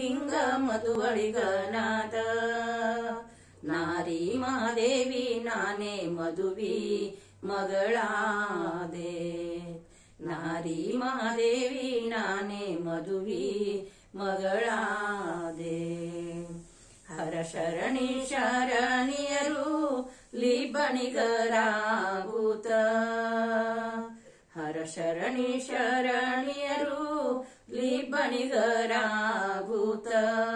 ಲಿಂಗ ಮಧುವಳಿಗನಾದ ನಾರಿ ಮಹಾದೇವಿ ನಾನೇ ಮಧುವಿ ಮಗಳಾದೆ ನಾರಿ ಮಹಾದೇವಿ ನಾನೇ ಮಧುವಿ ಮಗಳಾದೆ ಹರ ಶರಣಿ ಶರಣಿಯರು ಲಿಬಣಿಗರಾಗುತ್ತ ಹರ ಶರಣಿ ಶರಣಿಯರು ಲಿಬಣಿಗರಾಗುತ್ತ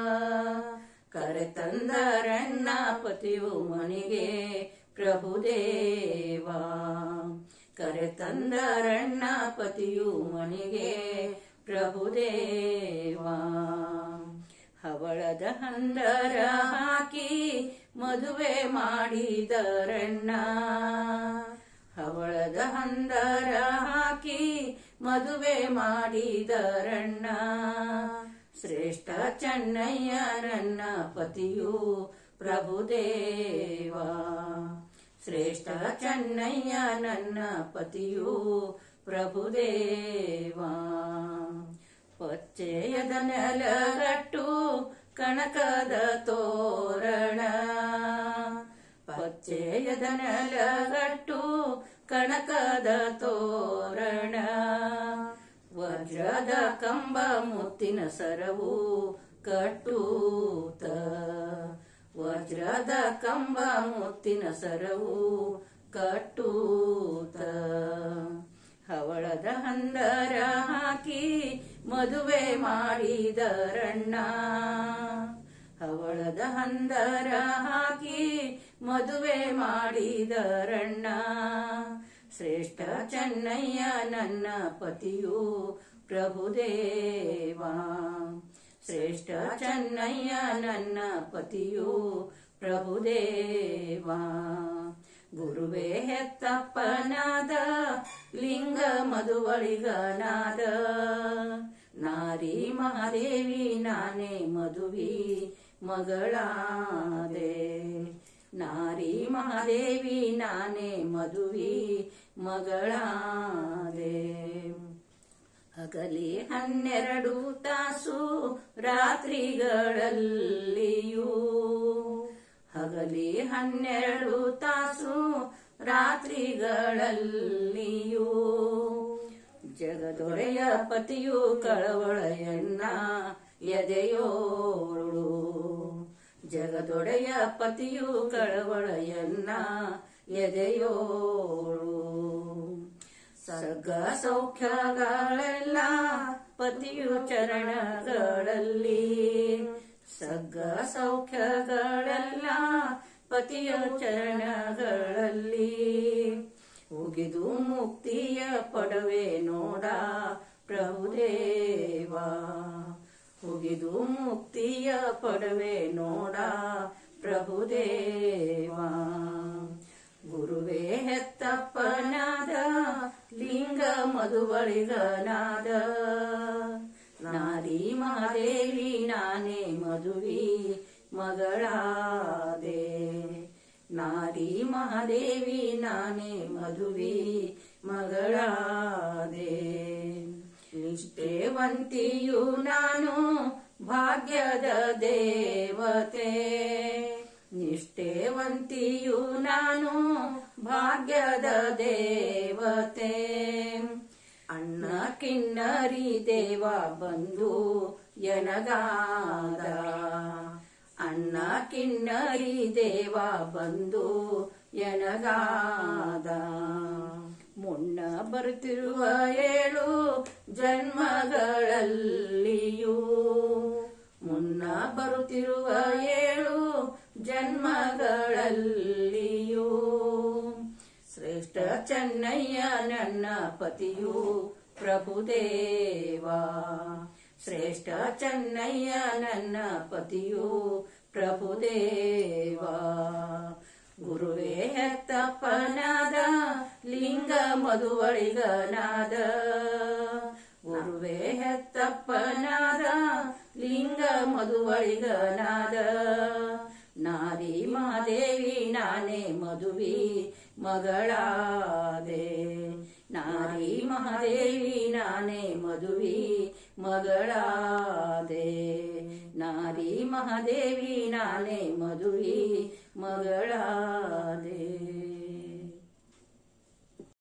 ಕರೆತಂದರನ್ನ ಪತಿಯು ಮಣಿಗೆ ಪ್ರಭುದೇವ ಕರೆತಂದರಣ್ಣ ಪತಿಯು ಮಣಿಗೆ ಪ್ರಭುದೇವ ಹವಳದ ಹಂದರ ಹಾಕಿ ಮದುವೆ ಮಾಡಿದರಣ್ಣ ಹವಳದ ಹಂದರ ಹಾಕಿ ಮದುವೆ ಮಾಡಿದರಣ್ಣ ಶ್ರೇಷ್ಠ ಚೆನ್ನಯ್ಯ ನನ್ನ ಪತಿಯು ಪ್ರಭುದೇವ ಶ್ರೇಷ್ಠ ಚೆನ್ನಯ್ಯ ನನ್ನ ಪತಿಯು ಪ್ರಭುದೇವ ಪಚ್ಚೆಯದ ನೆಲಗಟ್ಟು ಕಣಕದ ತೋರಣ ಪಚ್ಚೆಯದ ನೆಲಗಟ್ಟು ಕಣಕದ ತೋರಣ ವಜ್ರದ ಕಂಬ ಮುತ್ತಿನ ಸರವು ಕಟ್ಟೂತ ವಜ್ರದ ಕಂಬ ಮುತ್ತಿನ ಸರವು ಕಟ್ಟೂತ ಹವಳದ ಹಂದರ ಹಾಕಿ ಮದುವೆ ಮಾಡಿದರಣ್ಣ ಹವಳದ ಹಂದರ ಹಾಕಿ ಮದುವೆ ಮಾಡಿದರಣ್ಣ ಶ್ರೇಷ್ಠ ಚೆನ್ನಯ್ಯ ನನ್ನ ಪತಿಯು ಪ್ರಭುದೇವ ಶ್ರೇಷ್ಠ ಚೆನ್ನಯ್ಯ ನನ್ನ ಪತಿಯು ಪ್ರಭುದೇವ ಗುರುವೇ ಹೆತ್ತಪ್ಪನಾದ ಲಿಂಗ ಮಧುವಳಿಗನಾದ ನಾರಿ ಮಹಾದೇವಿ ನಾನೇ ಮಧುವಿ ಮಗಳಾದೆ ನಾರಿ ಮಹಾದೇವಿ ನಾನೇ ಮಧುವಿ ಮಗಳಾದೆ ಹಗಲಿ ಹನ್ನೆರಡು ತಾಸು ರಾತ್ರಿಗಳಲ್ಲಿಯೂ ಹಗಲಿ ಹನ್ನೆರಡು ತಾಸು ರಾತ್ರಿಗಳಲ್ಲಿಯೂ ಜಗದೊಡೆಯ ಪತಿಯು ಕಳವಳೆಯನ್ನ ಎದೆಯೋಳು ಜಗದೊಡೆಯ ಪತಿಯು ಕಳವಳೆಯನ್ನ ಎದೆಯೋಳು ಸಗ ಸೌಖ್ಯಗಳೆಲ್ಲ ಪತಿಯು ಚರಣಗಳಲ್ಲಿ ಸಗ್ಗ ಸೌಖ್ಯಗಳೆಲ್ಲ ಪತಿಯ ಚರಣಗಳಲ್ಲಿ ಉಗಿದು ಮುಕ್ತಿಯ ಪಡವೆ ನೋಡ ಪ್ರಭುದೇವ ಉಗಿದು ಮುಕ್ತಿಯ ಪಡವೆ ನೋಡ ಪ್ರಭುದೇವ ಗುರುವೇ ಹೆತ್ತಪ್ಪನಾದ ಲಿಂಗ ಮಧುವಳಿಗನಾದ ನಾರಿ ಮಹಾದೇವಿ ನಾನೇ ಮಧುವಿ ಮಗಳಾದೆ ನಾರಿ ಮಹಾದೇವಿ ನಾನೇ ಮಧುವಿ ಮಗಳಾದೆ ನಿಷ್ಠೆವಂತಿಯು ನಾನು ಭಾಗ್ಯದ ದೇವತೆ ನಿಷ್ಠೆವಂತಿಯು ನಾನು ಭಾಗ್ಯದ ದೇವತೆ ಅಣ್ಣ ಕಿನ್ನರಿ ದೇವ ಬಂದು ಎನಗಾದ ಅಣ್ಣ ಕಿನ್ನರಿ ದೇವ ಬಂದು ಎನಗಾದ ಮುನ್ನ ಬರುತ್ತಿರುವ ಏಳು ಜನ್ಮಗಳಲ್ಲಿಯೂ ಮುನ್ನ ಬರುತ್ತಿರುವ ಏಳು ಜನ್ಮಗಳಲ್ಲಿಯೂ ಶ್ರೇಷ್ಠ ಚೆನ್ನಯ್ಯ ನನ್ನ ಪತಿಯು ಪ್ರಭುದೇವ ಶ್ರೇಷ್ಠ ಚೆನ್ನಯ್ಯ ನನ್ನ ಪತಿಯು ಪ್ರಭುದೇವ ಗುರುವೇ ಹೆತ್ತಪ್ಪನಾದ ಲಿಂಗ ಮಧುವಳಿಗನಾದ ಗುರುವೇ ಹೆತ್ತಪ್ಪನಾದ ಲಿಂಗ ಮಧುವಳಿಗನಾದ ನಾರಿ ಮಹಾದೇವಿ ನಾನೇ ಮಧುವಿ ಮಗಳಾದೆ ನಾರಿ ಮಹಾದೇವಿ ನಾನೇ ಮಧುವಿ ಮಗಳಾದೆ ನಾರಿ ಮಹಾದೇವಿ ನಾನೇ ಮಧುರಿ ಮಗಳ